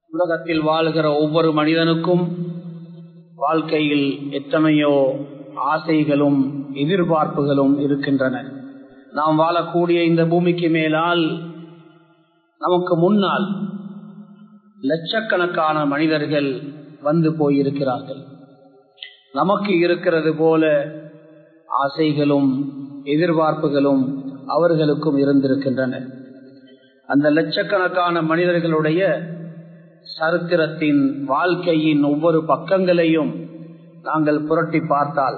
உலகத்தில் வாழ்கிற ஒவ்வொரு மனிதனுக்கும் வாழ்க்கையில் எத்தனையோ ஆசைகளும் எதிர்பார்ப்புகளும் இருக்கின்றன நாம் வாழக்கூடிய இந்த பூமிக்கு மேலால் நமக்கு முன்னால் லட்சக்கணக்கான மனிதர்கள் வந்து போயிருக்கிறார்கள் நமக்கு இருக்கிறது போல ஆசைகளும் எதிர்பார்ப்புகளும் அவர்களுக்கும் இருந்திருக்கின்றன அந்த லட்சக்கணக்கான மனிதர்களுடைய சரித்திரத்தின் வாழ்க்கையின் ஒவ்வொரு பக்கங்களையும் நாங்கள் புரட்டி பார்த்தால்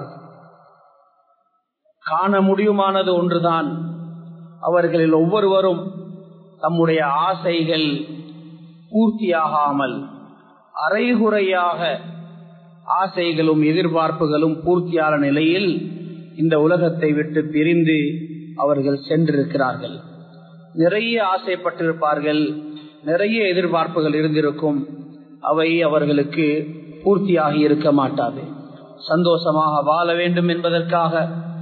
காண முடியுமானது ஒன்றுதான் அவர்களில் ஒவ்வொருவரும் தம்முடைய ஆசைகள் பூர்த்தியாகாமல் அரைகுறையாக ஆசைகளும் எதிர்பார்ப்புகளும் பூர்த்தியான நிலையில் இந்த உலகத்தை விட்டு பிரிந்து அவர்கள் சென்றிருக்கிறார்கள் நிறைய ஆசைப்பட்டிருப்பார்கள் நிறைய எதிர்பார்ப்புகள் இருந்திருக்கும் அவை அவர்களுக்கு பூர்த்தியாகி இருக்க மாட்டாது சந்தோஷமாக வாழ வேண்டும் என்பதற்காக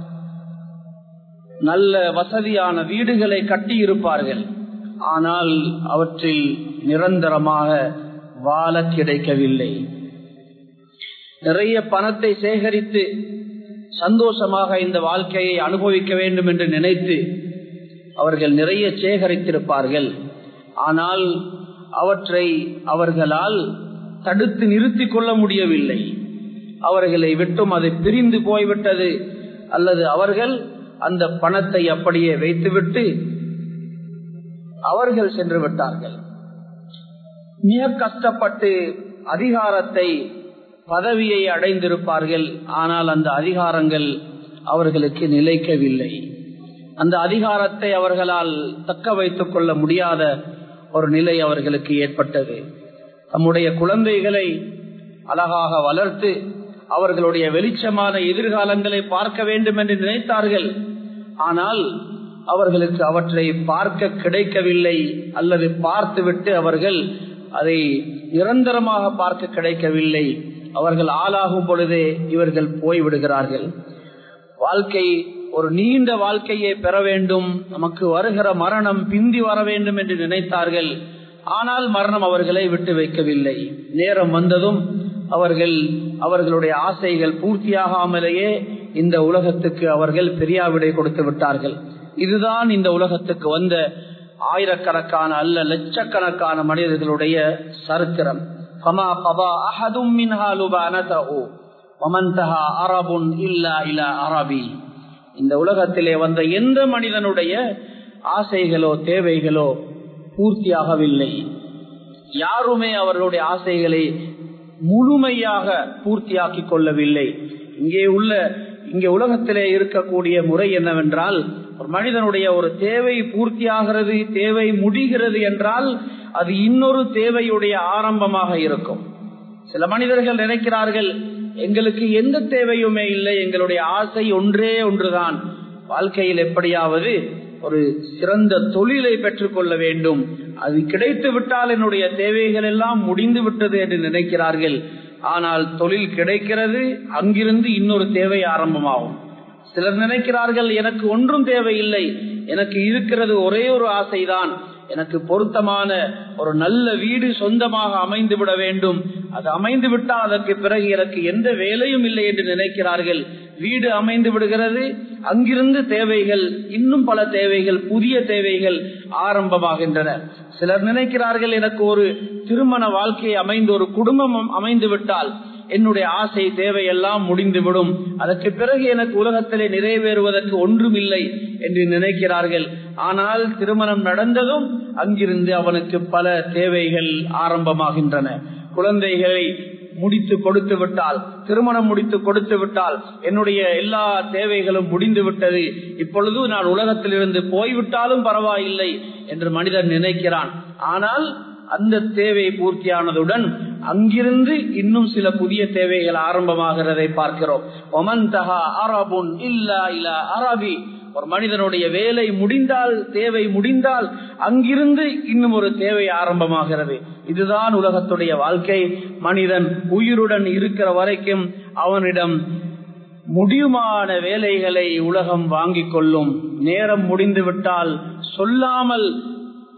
நல்ல வசதியான வீடுகளை கட்டி இருப்பார்கள் ஆனால் அவற்றில் நிரந்தரமாக வாழ கிடைக்கவில்லை நிறைய பணத்தை சேகரித்து சந்தோஷமாக இந்த வாழ்க்கையை அனுபவிக்க வேண்டும் என்று நினைத்து அவர்கள் நிறைய சேகரித்திருப்பார்கள் ஆனால் அவற்றை அவர்களால் தடுத்து நிறுத்தி கொள்ள முடியவில்லை அவர்களை விட்டும் அது பிரிந்து போய்விட்டது அல்லது அவர்கள் அந்த பணத்தை அப்படியே வைத்துவிட்டு அவர்கள் சென்று விட்டார்கள் மிக கஷ்டப்பட்டு அதிகாரத்தை பதவியை அடைந்திருப்பார்கள் ஆனால் அந்த அதிகாரங்கள் அவர்களுக்கு நிலைக்கவில்லை அந்த அதிகாரத்தை அவர்களால் தக்க வைத்துக் கொள்ள முடியாத ஒரு நிலை அவர்களுக்கு ஏற்பட்டது தம்முடைய குழந்தைகளை அழகாக வளர்த்து அவர்களுடைய வெளிச்சமான எதிர்காலங்களை பார்க்க வேண்டும் என்று நினைத்தார்கள் ஆனால் அவர்களுக்கு அவற்றை பார்க்க கிடைக்கவில்லை அல்லது பார்த்துவிட்டு அவர்கள் அதை நிரந்தரமாக பார்க்க கிடைக்கவில்லை அவர்கள் ஆளாகும் பொழுதே இவர்கள் போய்விடுகிறார்கள் வாழ்க்கை ஒரு நீண்ட வாழ்க்கையை பெற வேண்டும் நமக்கு வருகிற மரணம் பிந்தி வர வேண்டும் என்று நினைத்தார்கள் ஆனால் மரணம் அவர்களை விட்டு வைக்கவில்லை நேரம் வந்ததும் அவர்கள் அவர்களுடைய ஆசைகள் பூர்த்தியாகாமலேயே இந்த உலகத்துக்கு அவர்கள் பெரியாவிடை கொடுத்து விட்டார்கள் இதுதான் இந்த உலகத்துக்கு வந்த ஆயிரக்கணக்கான அல்ல லட்சக்கணக்கான மனிதர்களுடைய சரித்திரம் இந்த உலகத்திலே வந்த எந்த மனிதனுடைய ஆசைகளோ தேவைகளோ பூர்த்தியாகவில்லை யாருமே அவர்களுடைய ஆசைகளை முழுமையாக பூர்த்தியாக்கி கொள்ளவில்லை இங்கே உள்ள இங்கே உலகத்திலே இருக்கக்கூடிய முறை என்னவென்றால் ஒரு மனிதனுடைய ஒரு தேவை பூர்த்தியாகிறது தேவை முடிகிறது என்றால் அது இன்னொரு தேவையுடைய ஆரம்பமாக இருக்கும் சில மனிதர்கள் நினைக்கிறார்கள் எங்களுக்கு எந்த தேவையுமே இல்லை எங்களுடைய ஆசை ஒன்றே ஒன்றுதான் வாழ்க்கையில் எப்படியாவது ஒரு சிறந்த தொழிலை பெற்றுக்கொள்ள வேண்டும் அது கிடைத்து விட்டால் என்னுடைய தேவைகள் எல்லாம் முடிந்து விட்டது என்று நினைக்கிறார்கள் ஆனால் தொழில் கிடைக்கிறது அங்கிருந்து இன்னொரு தேவை ஆரம்பமாகும் சிலர் நினைக்கிறார்கள் எனக்கு ஒன்றும் தேவையில்லை எனக்கு இருக்கிறது ஒரே ஒரு ஆசைதான் எனக்கு பொருத்தமான ஒரு நல்ல வீடு சொந்தமாக அமைந்து விட வேண்டும் அது அமைந்து விட்டால் அதற்கு பிறகு எனக்கு எந்த வேலையும் இல்லை என்று நினைக்கிறார்கள் வீடு அமைந்து விடுகிறது அங்கிருந்து தேவைகள் இன்னும் பல தேவைகள் புதிய தேவைகள் ஆரம்பமாகின்றன சிலர் நினைக்கிறார்கள் எனக்கு ஒரு திருமண வாழ்க்கை அமைந்து ஒரு குடும்பம் அமைந்து விட்டால் என்னுடைய ஆசை தேவையெல்லாம் முடிந்துவிடும் அதற்கு பிறகு எனக்கு உலகத்திலே நிறைவேறுவதற்கு ஒன்றும் இல்லை என்று நினைக்கிறார்கள் ஆனால் திருமணம் நடந்ததும் அங்கிருந்து அவனுக்கு பல தேவைகள் ஆரம்பமாகின்றன குழந்தைகளை முடித்து கொடுத்து விட்டால் திருமணம் முடித்து கொடுத்து விட்டால் என்னுடைய எல்லா தேவைகளும் முடிந்து விட்டது இப்பொழுது நான் உலகத்திலிருந்து போய்விட்டாலும் பரவாயில்லை என்று மனிதன் நினைக்கிறான் ஆனால் அந்த தேவை பூர்த்தியானதுடன் அங்கிருந்து இன்னும் சில புதிய தேவைகள் ஆரம்பமாகிறதை பார்க்கிறோம் ஒமன் தஹா அரபுன் இல்லா இல்லா அரபி ஒரு மனிதனுடைய வேலை முடிந்தால் தேவை முடிந்தால் அங்கிருந்து இன்னும் ஒரு தேவை ஆரம்பமாகிறது இதுதான் உலகத்துடைய வாழ்க்கை மனிதன் உயிருடன் இருக்கிற வரைக்கும் அவனிடம் முடியுமான வேலைகளை உலகம் வாங்கிக் கொள்ளும் நேரம் முடிந்து விட்டால் சொல்லாமல்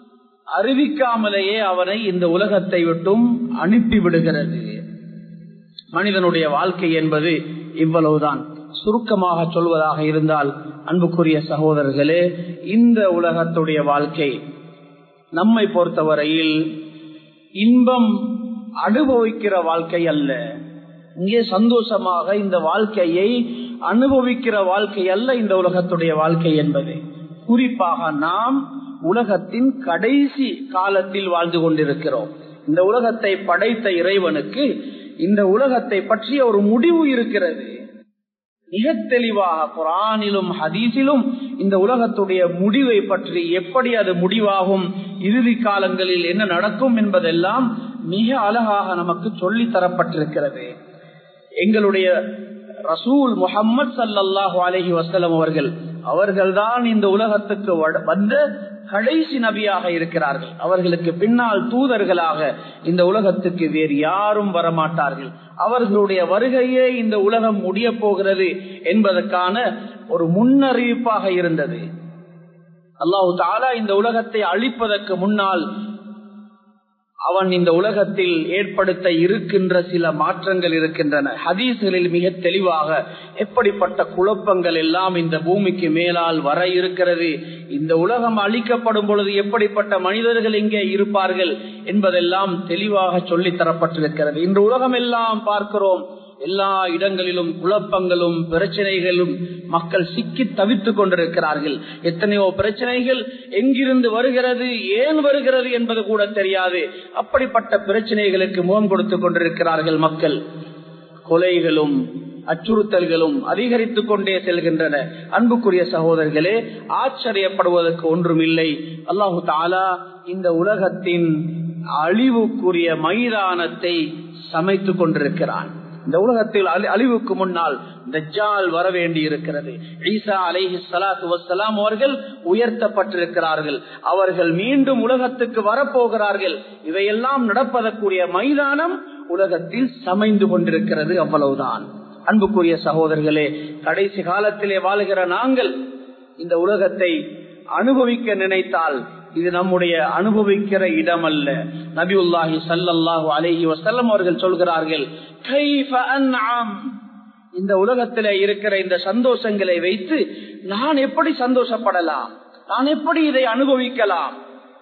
அறிவிக்காமலேயே அவனை இந்த உலகத்தை விட்டும் அனுப்பிவிடுகிறது மனிதனுடைய வாழ்க்கை என்பது இவ்வளவுதான் சுருக்கமாக சொல்வதாக இருந்தால் அன்புக்குரிய சகோதரர்களே இந்த உலகத்துடைய வாழ்க்கை நம்மை பொறுத்தவரையில் இன்பம் அனுபவிக்கிற வாழ்க்கை அல்ல இங்கே சந்தோஷமாக இந்த வாழ்க்கையை அனுபவிக்கிற வாழ்க்கை அல்ல இந்த உலகத்துடைய வாழ்க்கை என்பது குறிப்பாக நாம் உலகத்தின் கடைசி காலத்தில் வாழ்ந்து கொண்டிருக்கிறோம் இந்த உலகத்தை படைத்த இறைவனுக்கு இந்த உலகத்தை பற்றிய ஒரு முடிவு இருக்கிறது மிக தெளிவாக குரானிலும் ஹதீஸிலும் இந்த உலகத்துடைய முடிவை பற்றி எப்படி அது முடிவாகும் இறுதி காலங்களில் என்ன நடக்கும் என்பதெல்லாம் மிக அழகாக நமக்கு சொல்லி தரப்பட்டிருக்கிறது எங்களுடைய ரசூல் முகம்மது சல்லாஹூ அலஹி வசலம் அவர்கள் அவர்கள்தான் இந்த உலகத்துக்கு வந்த கடைசி நபியாக இருக்கிறார்கள் அவர்களுக்கு பின்னால் தூதர்களாக இந்த உலகத்துக்கு வேறு யாரும் வரமாட்டார்கள் அவர்களுடைய வருகையே இந்த உலகம் முடிய போகிறது என்பதற்கான ஒரு முன்னறிவிப்பாக இருந்தது அல்லாஹு தாலா இந்த உலகத்தை அழிப்பதற்கு முன்னால் அவன் இந்த உலகத்தில் ஏற்படுத்த இருக்கின்ற சில மாற்றங்கள் இருக்கின்றன ஹதீஸ்களில் மிக தெளிவாக எப்படிப்பட்ட குழப்பங்கள் எல்லாம் இந்த பூமிக்கு மேலால் வர இருக்கிறது இந்த உலகம் அழிக்கப்படும் பொழுது எப்படிப்பட்ட மனிதர்கள் இங்கே இருப்பார்கள் என்பதெல்லாம் தெளிவாக சொல்லி தரப்பட்டிருக்கிறது இந்த உலகம் எல்லாம் பார்க்கிறோம் எல்லா இடங்களிலும் குழப்பங்களும் பிரச்சனைகளும் மக்கள் சிக்கி தவித்துக் கொண்டிருக்கிறார்கள் எத்தனையோ பிரச்சனைகள் எங்கிருந்து வருகிறது ஏன் வருகிறது என்பது கூட தெரியாது அப்படிப்பட்ட பிரச்சனைகளுக்கு முகம் கொடுத்துக் கொண்டிருக்கிறார்கள் மக்கள் கொலைகளும் அச்சுறுத்தல்களும் அதிகரித்துக் கொண்டே செல்கின்றன அன்புக்குரிய சகோதரர்களே ஆச்சரியப்படுவதற்கு ஒன்றும் இல்லை அல்லாஹு தாலா இந்த உலகத்தின் அழிவுக்குரிய மைதானத்தை சமைத்துக் கொண்டிருக்கிறான் இந்த உலகத்தில் அழிவுக்கு முன்னால் தஜ்ஜால் வர வேண்டி இருக்கிறது ஈசா அலைஹி சலாத்து வசலாம் அவர்கள் உயர்த்தப்பட்டிருக்கிறார்கள் அவர்கள் மீண்டும் உலகத்துக்கு வரப்போகிறார்கள் இவையெல்லாம் நடப்பதற்குரிய மைதானம் உலகத்தில் சமைந்து கொண்டிருக்கிறது அவ்வளவுதான் அன்புக்குரிய சகோதரர்களே கடைசி காலத்திலே வாழுகிற நாங்கள் இந்த உலகத்தை அனுபவிக்க நினைத்தால் இது நம்முடைய அனுபவிக்கிற இடம் அல்ல நபியுல்லாஹி சல்லாஹூ அலஹி வசல்லம் அவர்கள் சொல்கிறார்கள் இந்த உலகத்தில இருக்கிற இந்த சந்தோஷங்களை வைத்து நான் எப்படி சந்தோஷப்படலாம் நான் எப்படி இதை அனுபவிக்கலாம்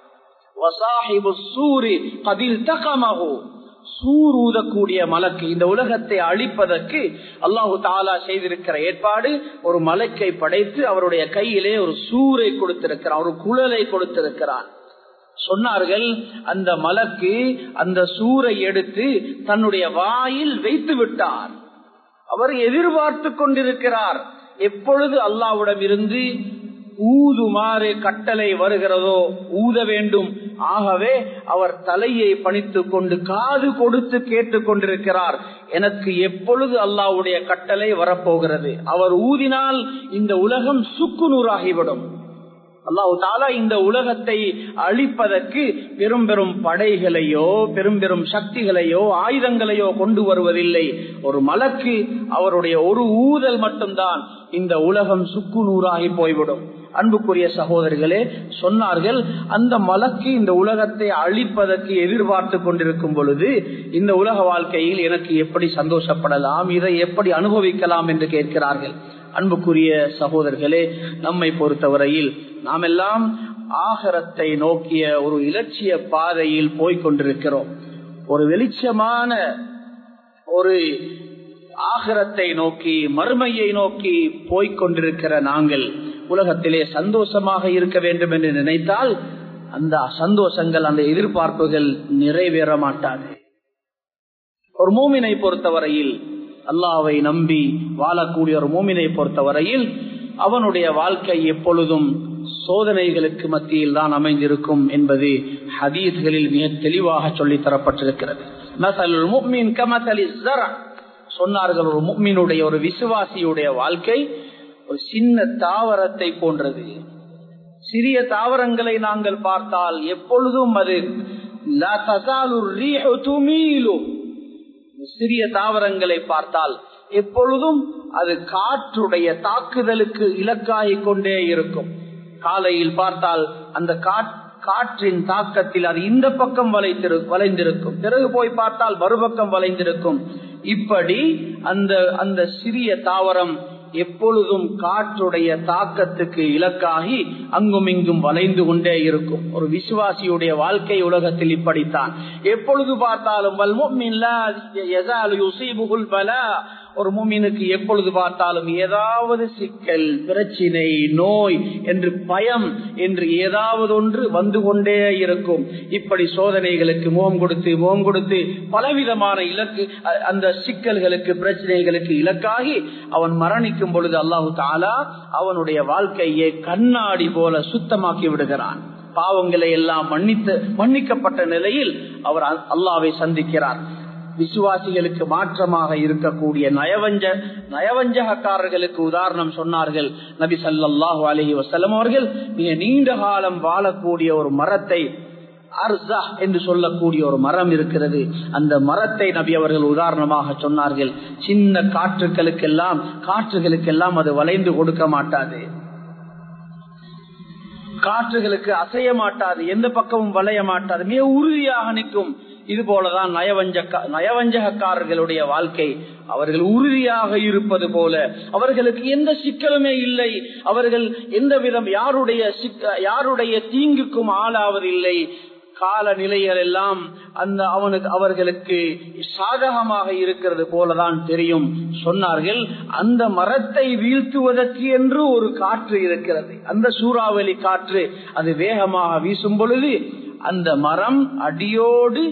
சூர் ஊதக்கூடிய மலக்கு இந்த உலகத்தை அழிப்பதற்கு அல்லாஹு தாலா செய்திருக்கிற ஏற்பாடு ஒரு மலக்கை படைத்து அவருடைய கையிலே ஒரு சூரை கொடுத்திருக்கிறார் ஒரு குழலை கொடுத்திருக்கிறார் சொன்னார்கள் அந்த மலக்கு அந்த சூரை எடுத்து தன்னுடைய வாயில் வைத்து விட்டார் அவர் எதிர்பார்த்து கொண்டிருக்கிறார் எப்பொழுது அல்லாவிடம் இருந்து ஊதுமாறு கட்டளை வருகிறதோ ஊத வேண்டும் ஆகவே அவர் தலையை பணித்துக் கொண்டு காது கொடுத்து கேட்டுக் கொண்டிருக்கிறார் எனக்கு எப்பொழுது அல்லாவுடைய கட்டளை வரப்போகிறது அவர் ஊதினால் இந்த உலகம் சுக்குநூறாகிவிடும் அல்லாஹு தாலா இந்த உலகத்தை அழிப்பதற்கு பெரும் பெரும் படைகளையோ பெரும் பெரும் சக்திகளையோ ஆயுதங்களையோ கொண்டு வருவதில்லை ஒரு மலக்கு அவருடைய ஒரு ஊதல் மட்டும்தான் இந்த உலகம் சுக்குநூறாகி போய்விடும் அன்புக்குரிய சகோதரிகளே சொன்னார்கள் அந்த மலக்கு இந்த உலகத்தை அழிப்பதற்கு எதிர்பார்த்து கொண்டிருக்கும் பொழுது இந்த உலக வாழ்க்கையில் எனக்கு எப்படி சந்தோஷப்படலாம் இதை எப்படி அனுபவிக்கலாம் என்று கேட்கிறார்கள் அன்புக்குரிய சகோதரர்களே நம்மை பொறுத்தவரையில் நாம் எல்லாம் ஆகரத்தை நோக்கிய ஒரு இலட்சிய பாதையில் போய்கொண்டிருக்கிறோம் ஒரு வெளிச்சமான ஒரு ஆகரத்தை நோக்கி மறுமையை நோக்கி போய்கொண்டிருக்கிற நாங்கள் உலகத்திலே சந்தோஷமாக இருக்க வேண்டும் என்று நினைத்தால் அந்த சந்தோஷங்கள் அந்த எதிர்பார்ப்புகள் நிறைவேற மாட்டாது ஒரு மூமினை பொறுத்தவரையில் அல்லாவை நம்பி வாழக்கூடிய ஒரு மூமினை பொறுத்தவரையில் அவனுடைய வாழ்க்கை எப்பொழுதும் சோதனைகளுக்கு மத்தியில் தான் அமைந்திருக்கும் என்பது ஹதீஸ்களில் மிக தெளிவாக சொல்லி தரப்பட்டிருக்கிறது சொன்னார்கள் ஒரு முக்மீனுடைய ஒரு விசுவாசியுடைய வாழ்க்கை ஒரு சின்ன தாவரத்தை போன்றது சிறிய தாவரங்களை நாங்கள் பார்த்தால் எப்பொழுதும் அது சிறிய தாவரங்களை பார்த்தால் எப்பொழுதும் அது காற்றுடைய தாக்குதலுக்கு இலக்காகிக் கொண்டே இருக்கும் காலையில் பார்த்தால் அந்த காற்றின் தாக்கத்தில் அது இந்த பக்கம் வளைத்திரு வளைந்திருக்கும் பிறகு போய் பார்த்தால் மறுபக்கம் வளைந்திருக்கும் இப்படி அந்த அந்த சிறிய தாவரம் எப்பொழுதும் காற்றுடைய தாக்கத்துக்கு இலக்காகி அங்கும் இங்கும் வளைந்து கொண்டே இருக்கும் ஒரு விசுவாசியுடைய வாழ்க்கை உலகத்தில் இப்படித்தான் எப்பொழுது பார்த்தாலும் ஒரு மூமினுக்கு எப்பொழுது பார்த்தாலும் ஏதாவது சிக்கல் பிரச்சினை நோய் என்று பயம் என்று ஏதாவது ஒன்று வந்து கொண்டே இருக்கும் இப்படி சோதனைகளுக்கு முகம் கொடுத்து முகம் கொடுத்து பலவிதமான இலக்கு அந்த சிக்கல்களுக்கு பிரச்சனைகளுக்கு இலக்காகி அவன் மரணிக்கும் பொழுது அல்லாஹு தாலா அவனுடைய வாழ்க்கையை கண்ணாடி போல சுத்தமாக்கி விடுகிறான் பாவங்களை எல்லாம் மன்னித்து மன்னிக்கப்பட்ட நிலையில் அவர் அல்லாவை சந்திக்கிறார் விசுவாசிகளுக்கு மாற்றமாக இருக்கக்கூடிய நயவஞ்ச நயவஞ்சகக்காரர்களுக்கு உதாரணம் சொன்னார்கள் நபி சல்லாஹூ அலஹி வசலம் அவர்கள் மிக நீண்ட காலம் வாழக்கூடிய ஒரு மரத்தை அர்சா என்று சொல்லக்கூடிய ஒரு மரம் இருக்கிறது அந்த மரத்தை நபி அவர்கள் உதாரணமாக சொன்னார்கள் சின்ன காற்றுகளுக்கெல்லாம் காற்றுகளுக்கெல்லாம் அது வளைந்து கொடுக்க மாட்டாது காற்றுகளுக்கு அசைய மாட்டாது எந்த பக்கமும் வளைய மாட்டாது மிக உறுதியாக நிற்கும் இது போலதான் நயவஞ்ச நயவஞ்சகக்காரர்களுடைய வாழ்க்கை அவர்கள் உறுதியாக இருப்பது போல அவர்களுக்கு எந்த சிக்கலுமே இல்லை அவர்கள் எந்த விதம் யாருடைய யாருடைய தீங்குக்கும் ஆளாவதில்லை கால நிலைகள் எல்லாம் அந்த அவனுக்கு அவர்களுக்கு சாதகமாக இருக்கிறது போலதான் தெரியும் சொன்னார்கள் அந்த மரத்தை வீழ்த்துவதற்கு என்று ஒரு காற்று இருக்கிறது அந்த சூறாவளி காற்று அது வேகமாக வீசும் பொழுது அந்த மரம் அடியோடு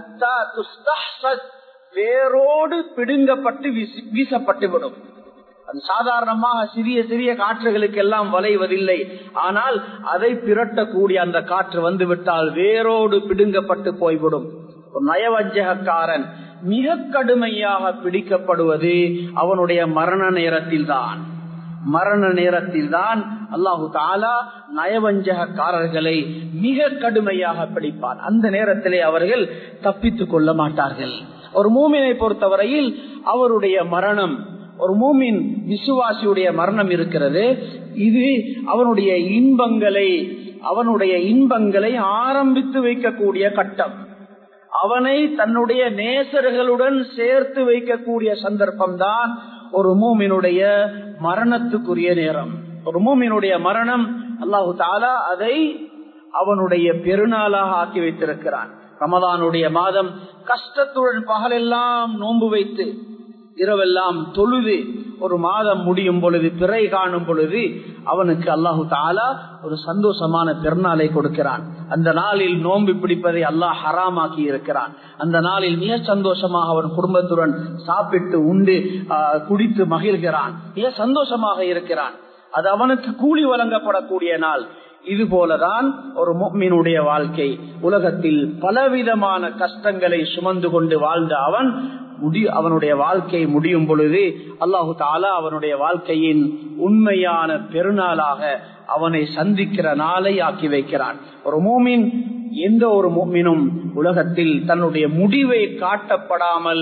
வேரோடு பிடுங்கப்பட்டு வீசப்பட்டு விடும் அது சாதாரணமாக சிறிய சிறிய காற்றுகளுக்கு எல்லாம் வளைவதில்லை ஆனால் அதை பிரட்டக்கூடிய அந்த காற்று வந்துவிட்டால் வேரோடு பிடுங்கப்பட்டு போய்விடும் ஒரு நயவஞ்சகக்காரன் மிக கடுமையாக பிடிக்கப்படுவது அவனுடைய மரண நேரத்தில் தான் மரண நேரத்தில் தான் அல்லாஹு தாலா நயவஞ்சகக்காரர்களை மிக கடுமையாக பிடிப்பார் அந்த நேரத்திலே அவர்கள் தப்பித்துக் கொள்ள மாட்டார்கள் ஒரு மூமினை பொறுத்தவரையில் அவருடைய மரணம் ஒரு மூமின் விசுவாசியுடைய மரணம் இருக்கிறது இது அவனுடைய இன்பங்களை அவனுடைய இன்பங்களை ஆரம்பித்து வைக்கக்கூடிய கட்டம் அவனை தன்னுடைய நேசர்களுடன் சேர்த்து வைக்கக்கூடிய சந்தர்ப்பம் தான் ஒரு மூமினுடைய மரணத்துக்குரிய நேரம் ஒரு மூமினுடைய மரணம் அல்லாஹு தாலா அதை அவனுடைய பெருநாளாக ஆக்கி வைத்திருக்கிறான் ரமதானுடைய மாதம் கஷ்டத்துடன் பகலெல்லாம் நோன்பு வைத்து இரவெல்லாம் தொழுது ஒரு மாதம் முடியும் பொழுது பிறை காணும் பொழுது அவனுக்கு அல்லாஹு தாலா ஒரு சந்தோஷமான பெருநாளை கொடுக்கிறான் அந்த நாளில் நோன்பு பிடிப்பதை அல்லாஹ் ஹராமாக்கி இருக்கிறான் அந்த நாளில் மிக சந்தோஷமாக அவன் குடும்பத்துடன் சாப்பிட்டு உண்டு குடித்து மகிழ்கிறான் மிக சந்தோஷமாக இருக்கிறான் அது அவனுக்கு கூலி வழங்கப்படக்கூடிய நாள் இது போலதான் ஒரு மீனுடைய வாழ்க்கை உலகத்தில் பலவிதமான கஷ்டங்களை சுமந்து கொண்டு வாழ்ந்த அவன் முடி அவனுடைய வாழ்க்கை முடியும் பொழுது அல்லாஹு தாலா அவனுடைய வாழ்க்கையின் உண்மையான பெருநாளாக அவனை சந்திக்கிற நாளை ஆக்கி வைக்கிறான் ஒரு மூமின் எந்த ஒரு மூமினும் உலகத்தில் தன்னுடைய முடிவை காட்டப்படாமல்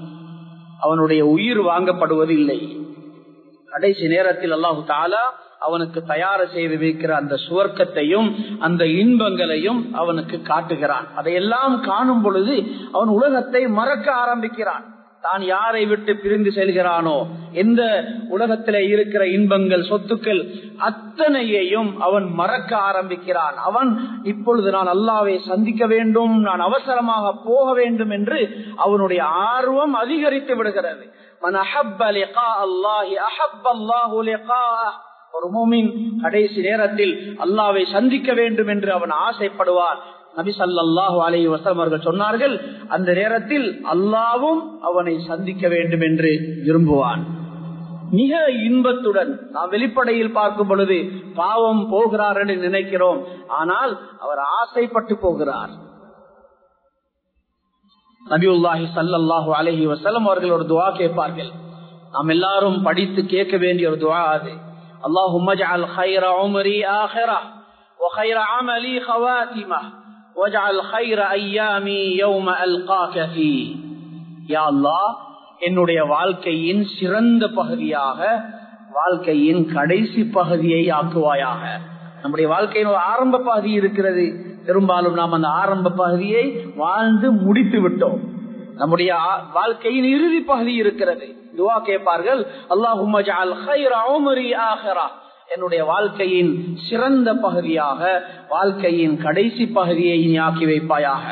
அவனுடைய உயிர் வாங்கப்படுவது இல்லை கடைசி நேரத்தில் அல்லாஹு தாலா அவனுக்கு தயார் செய்து வைக்கிற அந்த சுவர்க்கத்தையும் அந்த இன்பங்களையும் அவனுக்கு காட்டுகிறான் அதையெல்லாம் காணும் பொழுது அவன் உலகத்தை மறக்க ஆரம்பிக்கிறான் தான் யாரை விட்டு பிரிந்து செல்கிறானோ எந்த உலகத்திலே இருக்கிற இன்பங்கள் சொத்துக்கள் அத்தனையையும் அவன் மறக்க ஆரம்பிக்கிறான் அவன் இப்பொழுது நான் அல்லாவை சந்திக்க வேண்டும் நான் அவசரமாக போக வேண்டும் என்று அவனுடைய ஆர்வம் அதிகரித்து விடுகிறது மன் அஹப்ப லிகா அல்லாஹி அஹப்ப அல்லாஹு லிகாஅ ஒரு மூமின் கடைசி நேரத்தில் அல்லாவை சந்திக்க வேண்டும் என்று அவன் ஆசைப்படுவார் நபி சல்லாஹூ அலி வசலம் அவர்கள் சொன்னார்கள் அந்த நேரத்தில் அல்லாவும் அவனை சந்திக்க வேண்டும் என்று விரும்புவான் மிக இன்பத்துடன் நாம் வெளிப்படையில் பார்க்கும் பொழுது பாவம் போகிறார் என்று நினைக்கிறோம் ஆனால் அவர் ஆசைப்பட்டு போகிறார் நபியுல்லாஹி சல்லாஹூ அலஹி வசலம் அவர்கள் ஒரு துவா கேட்பார்கள் நாம் எல்லாரும் படித்து கேட்க வேண்டிய ஒரு துவா அது اللهم اجعل خير عمري آخرة وخير عملي خواتمة واجعل خير أيامي يوم ألقاك فيه يا الله என்னுடைய வாழ்க்கையின் சிறந்த பகுதியாக வாழ்க்கையின் கடைசி பகுதியை ஆக்குவாயாக நம்முடைய வாழ்க்கையின் ஒரு ஆரம்ப பகுதி இருக்கிறது பெரும்பாலும் நாம் அந்த ஆரம்ப பகுதியை வாழ்ந்து முடித்து விட்டோம் நம்முடைய வாழ்க்கையின் இறுதி பகுதி இருக்கிறது துவா கேட்பார்கள் அல்லாஹும் என்னுடைய வாழ்க்கையின் சிறந்த பகுதியாக வாழ்க்கையின் கடைசி பகுதியை நீ ஆக்கி வைப்பாயாக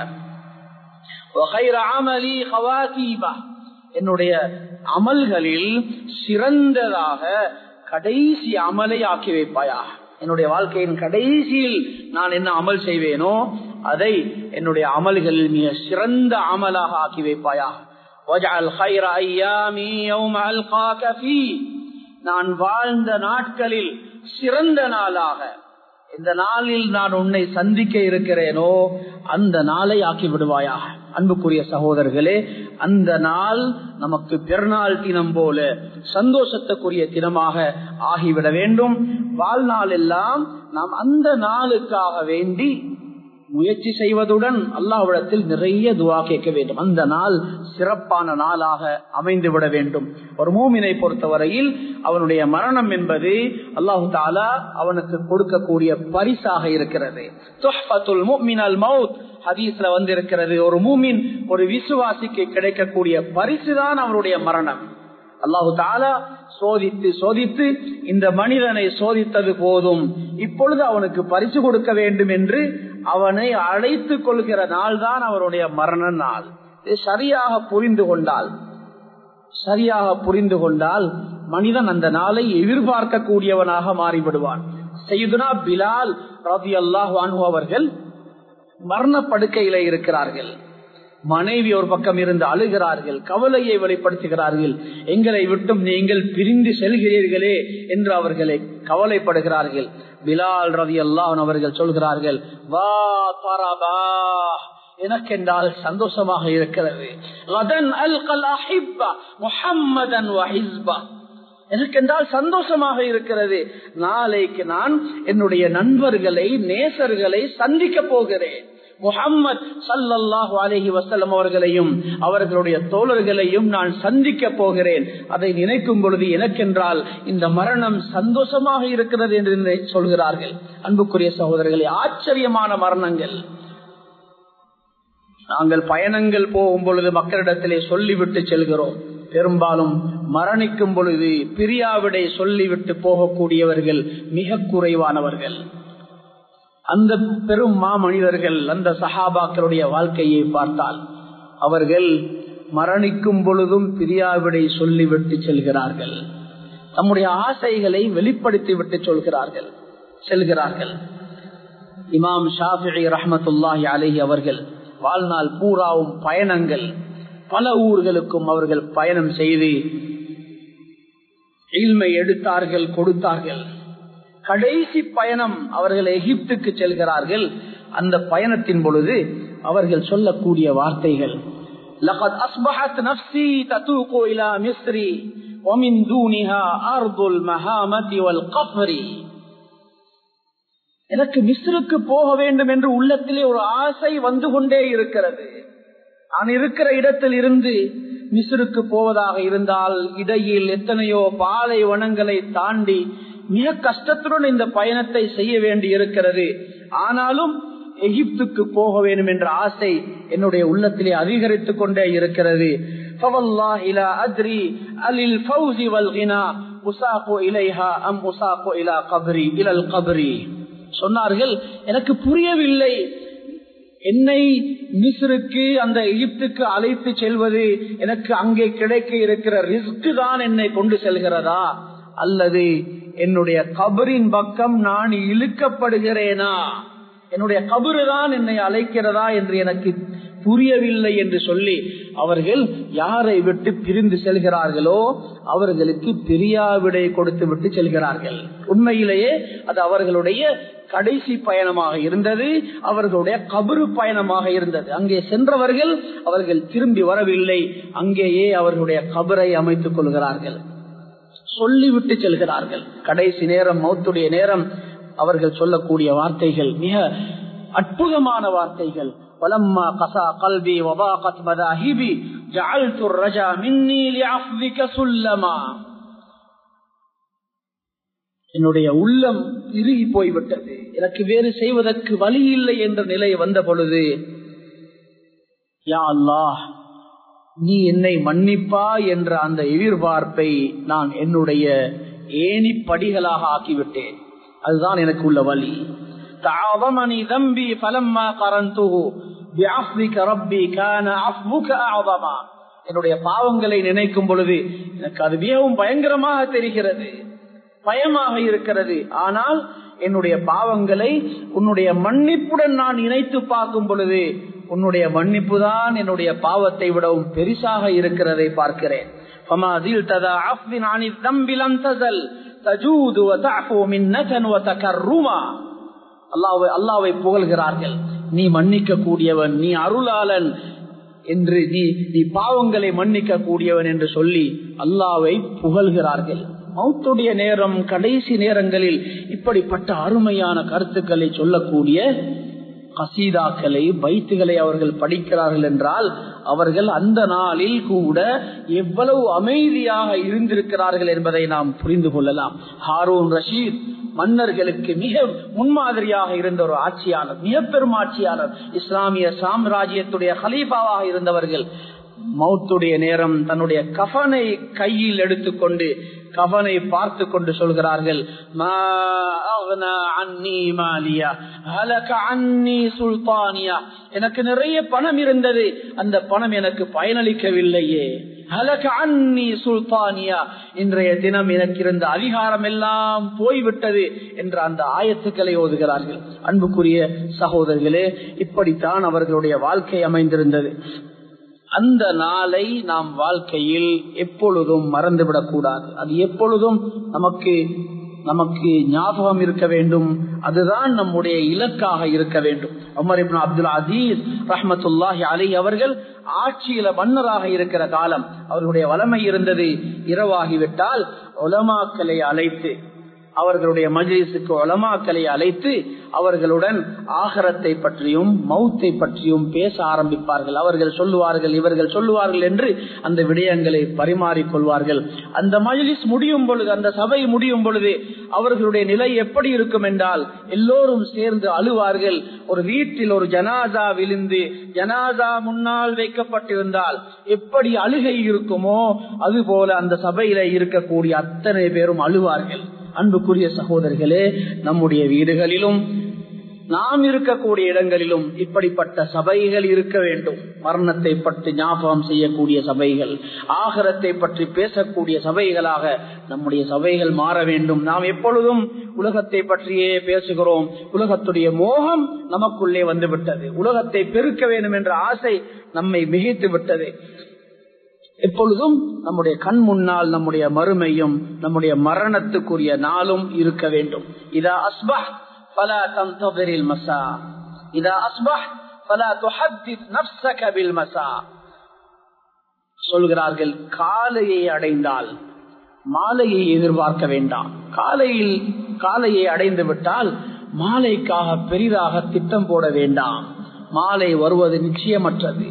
என்னுடைய அமல்களில் சிறந்ததாக கடைசி அமலை ஆக்கி வைப்பாயாக என்னுடைய வாழ்க்கையின் கடைசியில் நான் என்ன அமல் செய்வேனோ அதை என்னுடைய அமல்களில் மிக சிறந்த அமலாக ஆக்கி வைப்பாயாக நான் வாழ்ந்த நாட்களில் சிறந்த நாளாக இந்த நாளில் நான் உன்னை சந்திக்க இருக்கிறேனோ அந்த நாளை ஆக்கி விடுவாயாக அன்புக்குரிய சகோதரர்களே அந்த நாள் நமக்கு பெருநாள் தினம் போல சந்தோஷத்துக்குரிய தினமாக ஆகிவிட வேண்டும் வாழ்நாள் எல்லாம் நாம் அந்த நாளுக்காக வேண்டி முயற்சி செய்வதுடன் அல்லாவிடத்தில் நிறைய துவா கேட்க வேண்டும் அந்த நாள் சிறப்பான நாளாக அமைந்துவிட வேண்டும் ஒரு மூமினை பொறுத்தவரையில் அவனுடைய மரணம் என்பது அல்லாஹு தாலா அவனுக்கு கொடுக்கக்கூடிய பரிசாக இருக்கிறது ஹதீஸ்ல வந்திருக்கிறது ஒரு மூமின் ஒரு விசுவாசிக்கு கிடைக்கக்கூடிய பரிசுதான் அவருடைய மரணம் அல்லாஹு தாலா சோதித்து சோதித்து இந்த மனிதனை சோதித்தது போதும் இப்பொழுது அவனுக்கு பரிசு கொடுக்க வேண்டும் என்று அவனை அழைத்து கொள்கிற நாள் தான் அவருடைய மரண நாள் சரியாக புரிந்து கொண்டால் சரியாக புரிந்து கொண்டால் மனிதன் அந்த நாளை எதிர்பார்க்க கூடியவனாக மாறிவிடுவான் செய்துனா பிலால் ரவி அல்லாஹ் அவர்கள் மரண படுக்கையில இருக்கிறார்கள் மனைவி ஒரு பக்கம் இருந்து அழுகிறார்கள் கவலையை வெளிப்படுத்துகிறார்கள் எங்களை விட்டும் நீங்கள் பிரிந்து செல்கிறீர்களே என்று அவர்களை கவலைப்படுகிறார்கள் பிலால் ரவி அல்லாஹன் அவர்கள் சொல்கிறார்கள் வா பரபா எனக்கென்றால் சந்தோஷமாக இருக்கிறது முஹம்மதன் எனக்கென்றால் சந்தோஷமாக இருக்கிறது நாளைக்கு நான் என்னுடைய நண்பர்களை நேசர்களை சந்திக்க போகிறேன் முகம்மது சல்லல்லாஹு அலஹி வசல்லம் அவர்களையும் அவர்களுடைய தோழர்களையும் நான் சந்திக்க போகிறேன் அதை நினைக்கும் பொழுது எனக்கென்றால் இந்த மரணம் சந்தோஷமாக இருக்கிறது என்று சொல்கிறார்கள் அன்புக்குரிய சகோதரர்களே ஆச்சரியமான மரணங்கள் நாங்கள் பயணங்கள் போகும் பொழுது மக்களிடத்திலே சொல்லிவிட்டு செல்கிறோம் பெரும்பாலும் மரணிக்கும் பொழுது பிரியாவிடை சொல்லிவிட்டு போகக்கூடியவர்கள் மிக குறைவானவர்கள் அந்த பெரும் மாமனிதர்கள் அந்த சஹாபாக்களுடைய வாழ்க்கையை பார்த்தால் அவர்கள் மரணிக்கும் பொழுதும் பிரியாவிடை சொல்லிவிட்டு செல்கிறார்கள் தம்முடைய ஆசைகளை வெளிப்படுத்தி விட்டு சொல்கிறார்கள் செல்கிறார்கள் இமாம் ஷாஃபி ரஹமத்துல்லாஹி அலஹி அவர்கள் வாழ்நாள் பூராவும் பயணங்கள் பல ஊர்களுக்கும் அவர்கள் பயணம் செய்து இல்மை எடுத்தார்கள் கொடுத்தார்கள் கடைசி பயணம் அவர்கள் எகிப்துக்கு செல்கிறார்கள் அந்த பயணத்தின் பொழுது அவர்கள் சொல்லக்கூடிய வார்த்தைகள் لقد أصبحت نفسي تتوق إلى مصر ومن دونها أرض المهامة والقفر எனக்கு மிஸ்ருக்கு போக வேண்டும் என்று உள்ளத்திலே ஒரு ஆசை வந்து கொண்டே இருக்கிறது நான் இருக்கிற இடத்தில் இருந்து மிஸ்ருக்கு போவதாக இருந்தால் இடையில் எத்தனையோ பாலை வனங்களை தாண்டி மிக கஷ்டத்துடன் இந்த பயணத்தை செய்ய வேண்டி இருக்கிறது ஆனாலும் எகிப்துக்கு போக வேண்டும் என்ற ஆசை என்னுடைய உள்ளத்திலே அதிகரித்துக் கொண்டே இருக்கிறது சொன்னார்கள் எனக்கு புரியவில்லை என்னை மிஸ்ருக்கு அந்த எகிப்துக்கு அழைத்து செல்வது எனக்கு அங்கே கிடைக்க இருக்கிற ரிஸ்க் தான் என்னை கொண்டு செல்கிறதா அல்லது என்னுடைய கபரின் பக்கம் நான் இழுக்கப்படுகிறேனா என்னுடைய கபரு தான் என்னை அழைக்கிறதா என்று எனக்கு புரியவில்லை என்று சொல்லி அவர்கள் யாரை விட்டு பிரிந்து செல்கிறார்களோ அவர்களுக்கு பிரியாவிடை கொடுத்து விட்டு செல்கிறார்கள் உண்மையிலேயே அது அவர்களுடைய கடைசி பயணமாக இருந்தது அவர்களுடைய கபரு பயணமாக இருந்தது அங்கே சென்றவர்கள் அவர்கள் திரும்பி வரவில்லை அங்கேயே அவர்களுடைய கபரை அமைத்துக் கொள்கிறார்கள் சொல்லிவிட்டு செல்கிறார்கள் கடைசி நேரம் மௌத்துடைய நேரம் அவர்கள் சொல்லக்கூடிய வார்த்தைகள் மிக அற்புதமான வார்த்தைகள் ولما قسى قلبي وضاقت مذاهبي جعلت الرجا مني لعفوك سلما என்னுடைய உள்ளம் இறுகி போய்விட்டது எனக்கு வேறு செய்வதற்கு வழி இல்லை என்ற நிலை வந்த பொழுது யா அல்லாஹ் நீ என்னை மன்னிப்பா என்ற அந்த எதிர்பார்ப்பை நான் என்னுடைய ஏனி படிகளாக ஆக்கிவிட்டேன் அதுதான் எனக்கு உள்ள வழி تعاظمني ذنبي فلما قرنته بعفوك ربي كان عفوك اعظما என்னுடைய பாவங்களை நினைக்கும் பொழுது எனக்கு அது மிகவும் பயங்கரமாக தெரிகிறது பயமாக இருக்கிறது ஆனால் என்னுடைய பாவங்களை உன்னுடைய மன்னிப்புடன் நான் இணைத்து பார்க்கும் பொழுது உன்னுடைய மன்னிப்பு தான் என்னுடைய பாவத்தை விடவும் பெரிசாக இருக்கிறதை பார்க்கிறேன் அல்லாவை அல்லாவை புகழ்கிறார்கள் நீ மன்னிக்க கூடியவன் நீ அருளாளன் என்று நீ நீ பாவங்களை மன்னிக்க கூடியவன் என்று சொல்லி அல்லாவை புகழ்கிறார்கள் மௌத்துடைய நேரம் கடைசி நேரங்களில் இப்படிப்பட்ட அருமையான கருத்துக்களை சொல்லக்கூடிய கசீதாக்களை பைத்துகளை அவர்கள் படிக்கிறார்கள் என்றால் அவர்கள் அந்த நாளில் கூட எவ்வளவு அமைதியாக இருந்திருக்கிறார்கள் என்பதை நாம் புரிந்து கொள்ளலாம் ஹாரூன் ரஷீத் மன்னர்களுக்கு மிக முன்மாதிரியாக இருந்த ஒரு ஆட்சியாளர் மிக பெரும் ஆட்சியாளர் இஸ்லாமிய சாம்ராஜ்யத்துடைய ஹலீஃபாவாக இருந்தவர்கள் மௌத்துடைய நேரம் தன்னுடைய கஃனை கையில் எடுத்துக்கொண்டு கவனை பார்த்து கொண்டு சொல்கிறார்கள் எனக்கு நிறைய பணம் இருந்தது அந்த பணம் எனக்கு பயனளிக்கவில்லையே அன்னி சுல்தானியா இன்றைய தினம் எனக்கு இருந்த அதிகாரம் எல்லாம் போய்விட்டது என்ற அந்த ஆயத்துக்களை ஓதுகிறார்கள் அன்புக்குரிய சகோதரர்களே இப்படித்தான் அவர்களுடைய வாழ்க்கை அமைந்திருந்தது அந்த நாளை நாம் வாழ்க்கையில் எப்பொழுதும் மறந்துவிடக் கூடாது அது எப்பொழுதும் நமக்கு நமக்கு ஞாபகம் இருக்க வேண்டும் அதுதான் நம்முடைய இலக்காக இருக்க வேண்டும் அமர் இப்னு அப்துல் அசீஸ் ரஹமத்துல்லாஹி அலி அவர்கள் ஆட்சியில மன்னராக இருக்கிற காலம் அவர்களுடைய வளமை இருந்தது இரவாகிவிட்டால் உலமாக்களை அழைத்து அவர்களுடைய மஜ்லிஸுக்கு உலமாக்களை அழைத்து அவர்களுடன் ஆகரத்தை பற்றியும் மௌத்தை பற்றியும் பேச ஆரம்பிப்பார்கள் அவர்கள் சொல்லுவார்கள் இவர்கள் சொல்லுவார்கள் என்று அந்த விடயங்களை பரிமாறிக்கொள்வார்கள் அந்த மஜ்லிஸ் முடியும் பொழுது அந்த சபை முடியும் பொழுது அவர்களுடைய நிலை எப்படி இருக்கும் என்றால் எல்லோரும் சேர்ந்து அழுவார்கள் ஒரு வீட்டில் ஒரு ஜனாதா விழுந்து ஜனாதா முன்னால் வைக்கப்பட்டிருந்தால் எப்படி அழுகை இருக்குமோ அதுபோல அந்த சபையில இருக்கக்கூடிய அத்தனை பேரும் அழுவார்கள் அன்புக்குரிய சகோதரர்களே நம்முடைய வீடுகளிலும் நாம் இருக்கக்கூடிய இடங்களிலும் இப்படிப்பட்ட சபைகள் இருக்க வேண்டும் மரணத்தை பற்றி ஞாபகம் செய்யக்கூடிய சபைகள் ஆகரத்தை பற்றி பேசக்கூடிய சபைகளாக நம்முடைய சபைகள் மாற வேண்டும் நாம் எப்பொழுதும் உலகத்தை பற்றியே பேசுகிறோம் உலகத்துடைய மோகம் நமக்குள்ளே வந்துவிட்டது உலகத்தை பெருக்க வேண்டும் என்ற ஆசை நம்மை மிகைத்து விட்டது எப்பொழுதும் நம்முடைய கண் முன்னால் நம்முடைய மறுமையும் நம்முடைய மரணத்துக்குரிய நாளும் இருக்க வேண்டும் இதா அஸ்பா பல தந்தரில் மசா இதா அஸ்பா பல துஹத்தில் மசா சொல்கிறார்கள் காலையை அடைந்தால் மாலையை எதிர்பார்க்க வேண்டாம் காலையில் காலையை அடைந்து விட்டால் மாலைக்காக பெரிதாக திட்டம் போட வேண்டாம் மாலை வருவது நிச்சயமற்றது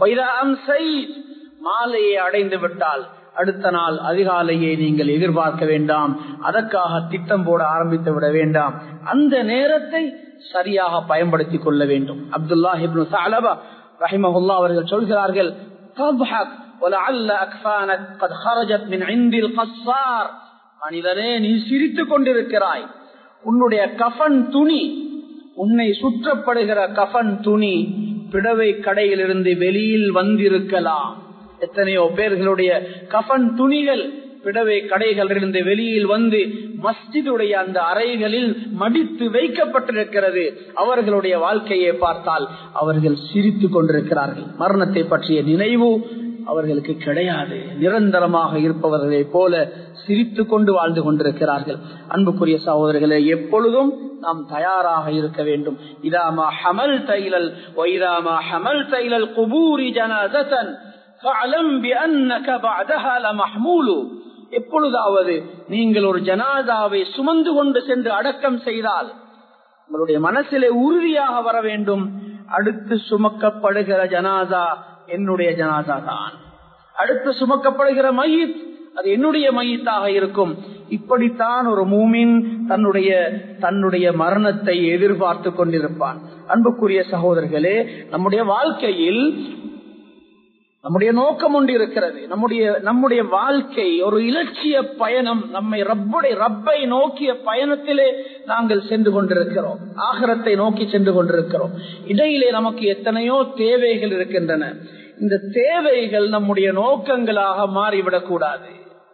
மாலையை அடைந்து விட்டால் அடுத்த நாள் அதிகாலையை நீங்கள் எதிர்பார்க்க வேண்டாம் அதற்காக திட்டம் போட ஆரம்பித்து விட வேண்டாம் அந்த நேரத்தை சரியாக பயன்படுத்திக் கொள்ள வேண்டும் அப்துல்லாஹிப்னு சாலபா ரஹிமஹுல்லா அவர்கள் சொல்கிறார்கள் மனிதனே நீ சிரித்துக் கொண்டிருக்கிறாய் உன்னுடைய கஃபன் துணி உன்னை சுற்றப்படுகிற கஃபன் துணி பிடவை கடையிலிருந்து வெளியில் வந்திருக்கலாம் எத்தனையோ பேர்களுடைய கஃபன் துணிகள் பிடவை கடைகளிலிருந்து வெளியில் வந்து மஸ்ஜிதுடைய அந்த அறைகளில் மடித்து வைக்கப்பட்டிருக்கிறது அவர்களுடைய வாழ்க்கையை பார்த்தால் அவர்கள் சிரித்துக் கொண்டிருக்கிறார்கள் மரணத்தை பற்றிய நினைவு அவர்களுக்கு கிடையாது நிரந்தரமாக இருப்பவர்களை போல சிரித்து கொண்டு வாழ்ந்து கொண்டிருக்கிறார்கள் அன்புக்குரிய சகோதரர்களே எப்பொழுதும் நாம் தயாராக இருக்க வேண்டும் இதாமா ஹமல் தைலல் ஒய்தாமா ஹமல் தைலல் குபூரி ஜனதன் எப்பொழுதாவது நீங்கள் ஒரு ஜனாதாவை சுமந்து கொண்டு சென்று அடக்கம் செய்தால் உங்களுடைய மனசிலே உறுதியாக வர வேண்டும் அடுத்து சுமக்கப்படுகிற ஜனாதா என்னுடைய ஜனாதா தான் அடுத்து சுமக்கப்படுகிற மயித் அது என்னுடைய மையத்தாக இருக்கும் இப்படித்தான் ஒரு மூமின் தன்னுடைய தன்னுடைய மரணத்தை எதிர்பார்த்து கொண்டிருப்பான் அன்புக்குரிய சகோதரர்களே நம்முடைய வாழ்க்கையில் நம்முடைய நோக்கம் ஒன்று இருக்கிறது நம்முடைய நம்முடைய வாழ்க்கை ஒரு இலட்சிய பயணம் நம்மை ரப்புடைய ரப்பை நோக்கிய பயணத்திலே நாங்கள் சென்று கொண்டிருக்கிறோம் ஆகரத்தை நோக்கி சென்று கொண்டிருக்கிறோம் இடையிலே நமக்கு எத்தனையோ தேவைகள் இருக்கின்றன இந்த தேவைகள் நம்முடைய நோக்கங்களாக மாறிவிடக் கூடாது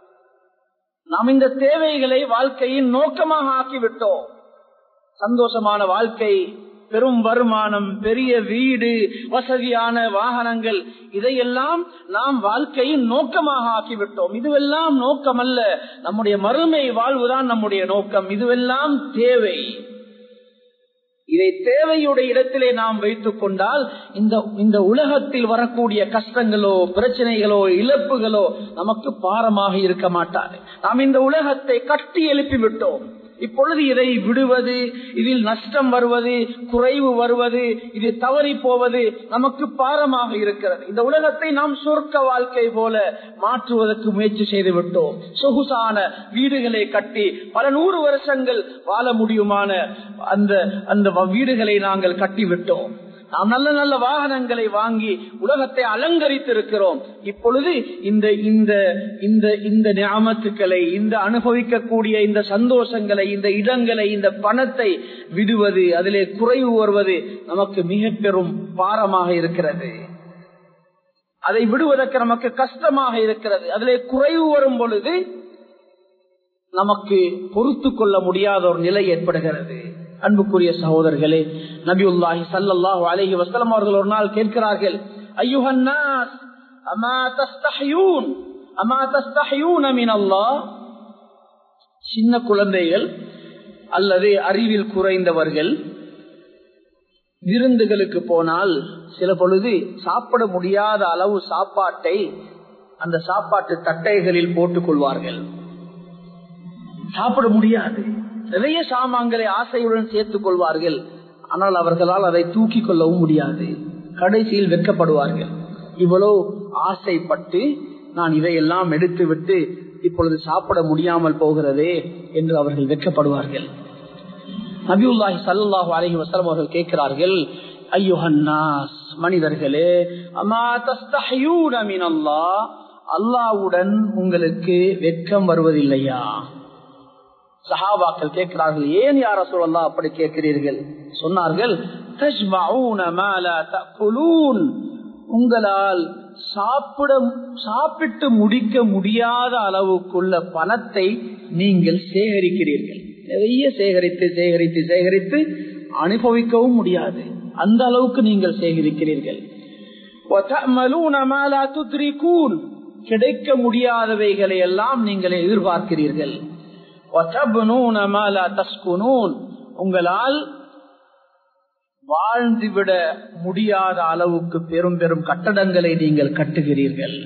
நாம் இந்த தேவைகளை வாழ்க்கையின் நோக்கமாக ஆக்கிவிட்டோம் சந்தோஷமான வாழ்க்கை பெரும் வருமானம் பெரிய வீடு வசதியான வாகனங்கள் இதையெல்லாம் நாம் வாழ்க்கையின் நோக்கமாக ஆக்கிவிட்டோம் இதுவெல்லாம் நோக்கம் அல்ல நம்முடைய மறுமை வாழ்வுதான் நம்முடைய நோக்கம் இதுவெல்லாம் தேவை இதை தேவையுடைய இடத்திலே நாம் வைத்துக் கொண்டால் இந்த இந்த உலகத்தில் வரக்கூடிய கஷ்டங்களோ பிரச்சனைகளோ இழப்புகளோ நமக்கு பாரமாக இருக்க மாட்டாது நாம் இந்த உலகத்தை கட்டி எழுப்பி விட்டோம் இப்பொழுது இதை விடுவது இதில் நஷ்டம் வருவது குறைவு வருவது இது தவறி போவது நமக்கு பாரமாக இருக்கிறது இந்த உலகத்தை நாம் சொர்க்க வாழ்க்கை போல மாற்றுவதற்கு முயற்சி செய்து விட்டோம் சொகுசான வீடுகளை கட்டி பல நூறு வருஷங்கள் வாழ முடியுமான அந்த அந்த வீடுகளை நாங்கள் கட்டிவிட்டோம் நாம் நல்ல நல்ல வாகனங்களை வாங்கி உலகத்தை அலங்கரித்து இருக்கிறோம் இப்பொழுது இந்த இந்த இந்த இந்த ஞாபகத்துக்களை இந்த அனுபவிக்கக்கூடிய இந்த சந்தோஷங்களை இந்த இடங்களை இந்த பணத்தை விடுவது அதிலே குறைவு வருவது நமக்கு மிக பெரும் பாரமாக இருக்கிறது அதை விடுவதற்கு நமக்கு கஷ்டமாக இருக்கிறது அதிலே குறைவு வரும் பொழுது நமக்கு பொறுத்து கொள்ள முடியாத ஒரு நிலை ஏற்படுகிறது அன்புக்குரிய சகோதரர்களே நபியுல்லாஹி சல்லாஹூ அலஹி வசலம் அவர்கள் ஒரு நாள் கேட்கிறார்கள் ஐயுஹன்னாஸ் அமா தஸ்தஹயூன் அமா தஸ்தஹயூன மின் அல்லாஹ் சின்ன குழந்தைகள் அல்லது அறிவில் குறைந்தவர்கள் விருந்துகளுக்கு போனால் சில பொழுது சாப்பிட முடியாத அளவு சாப்பாட்டை அந்த சாப்பாட்டு தட்டைகளில் போட்டுக் கொள்வார்கள் சாப்பிட முடியாது நிறைய சாமான்களை ஆசையுடன் சேர்த்துக் கொள்வார்கள் ஆனால் அவர்களால் அதை தூக்கி கொள்ளவும் முடியாது கடைசியில் வெட்கப்படுவார்கள் இவ்வளவு ஆசைப்பட்டு நான் இதையெல்லாம் எடுத்து விட்டு இப்பொழுது சாப்பிட முடியாமல் போகிறதே என்று அவர்கள் வெட்கப்படுவார்கள் நபியுல்லாஹி சல்லாஹு அலஹி வசலம் அவர்கள் கேட்கிறார்கள் ஐயோஹன்னாஸ் மனிதர்களே அமா தஸ்தஹயூன மின் அல்லாஹ் அல்லாவுடன் உங்களுக்கு வெட்கம் வருவதில்லையா சஹாபாக்கள் கேட்கிறார்கள் ஏன் யார சொல்லலாம் அப்படி கேட்கிறீர்கள் சொன்னார்கள் உங்களால் சாப்பிட சாப்பிட்டு முடிக்க முடியாத அளவுக்குள்ள பணத்தை நீங்கள் சேகரிக்கிறீர்கள் நிறைய சேகரித்து சேகரித்து சேகரித்து அனுபவிக்கவும் முடியாது அந்த அளவுக்கு நீங்கள் சேகரிக்கிறீர்கள் கிடைக்க முடியாதவைகளை எல்லாம் நீங்கள் எதிர்பார்க்கிறீர்கள் உங்களால் வாழ்ந்துவிட முடியாத அளவுக்கு பெரும் பெரும் கட்டடங்களை நீங்கள் கட்டுகிறீர்கள்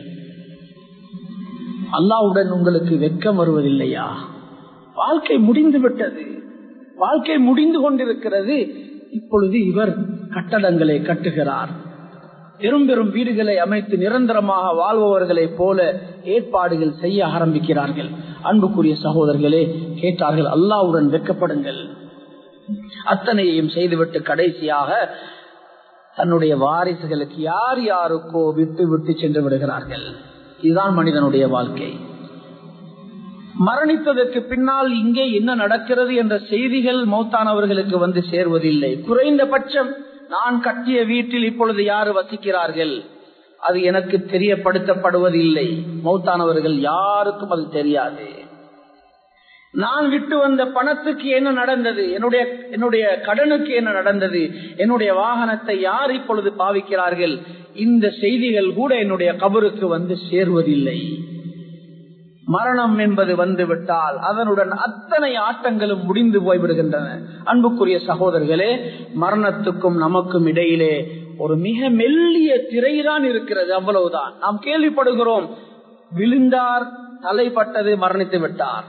அல்லாவுடன் உங்களுக்கு வெட்கம் வருவதில்லையா வாழ்க்கை முடிந்து விட்டது வாழ்க்கை முடிந்து கொண்டிருக்கிறது இப்பொழுது இவர் கட்டடங்களை கட்டுகிறார் பெரும் பெரும் வீடுகளை அமைத்து நிரந்தரமாக வாழ்பவர்களை போல ஏற்பாடுகள் செய்ய ஆரம்பிக்கிறார்கள் அன்புக்குரிய சகோதரர்களே கேட்டார்கள் அல்லாவுடன் வெட்கப்படுங்கள் அத்தனையையும் செய்துவிட்டு கடைசியாக தன்னுடைய வாரிசுகளுக்கு யார் யாருக்கோ விட்டு விட்டு சென்று விடுகிறார்கள் இதுதான் மனிதனுடைய வாழ்க்கை மரணித்ததற்கு பின்னால் இங்கே என்ன நடக்கிறது என்ற செய்திகள் மௌத்தானவர்களுக்கு வந்து சேர்வதில்லை குறைந்தபட்சம் நான் கட்டிய வீட்டில் இப்பொழுது யாரு வசிக்கிறார்கள் அது எனக்கு தெரியப்படுத்தப்படுவதில்லை மௌத்தானவர்கள் யாருக்கும் அது தெரியாது நான் விட்டு வந்த பணத்துக்கு என்ன நடந்தது என்னுடைய என்னுடைய கடனுக்கு என்ன நடந்தது என்னுடைய வாகனத்தை யார் இப்பொழுது பாவிக்கிறார்கள் இந்த செய்திகள் கூட என்னுடைய கபருக்கு வந்து சேர்வதில்லை மரணம் என்பது வந்துவிட்டால் அதனுடன் அத்தனை ஆட்டங்களும் முடிந்து போய்விடுகின்றன அன்புக்குரிய சகோதரர்களே மரணத்துக்கும் நமக்கும் இடையிலே ஒரு மிக மெல்லிய திரைதான் இருக்கிறது அவ்வளவுதான் நாம் கேள்விப்படுகிறோம் விழுந்தார் தலைப்பட்டது மரணித்து விட்டார்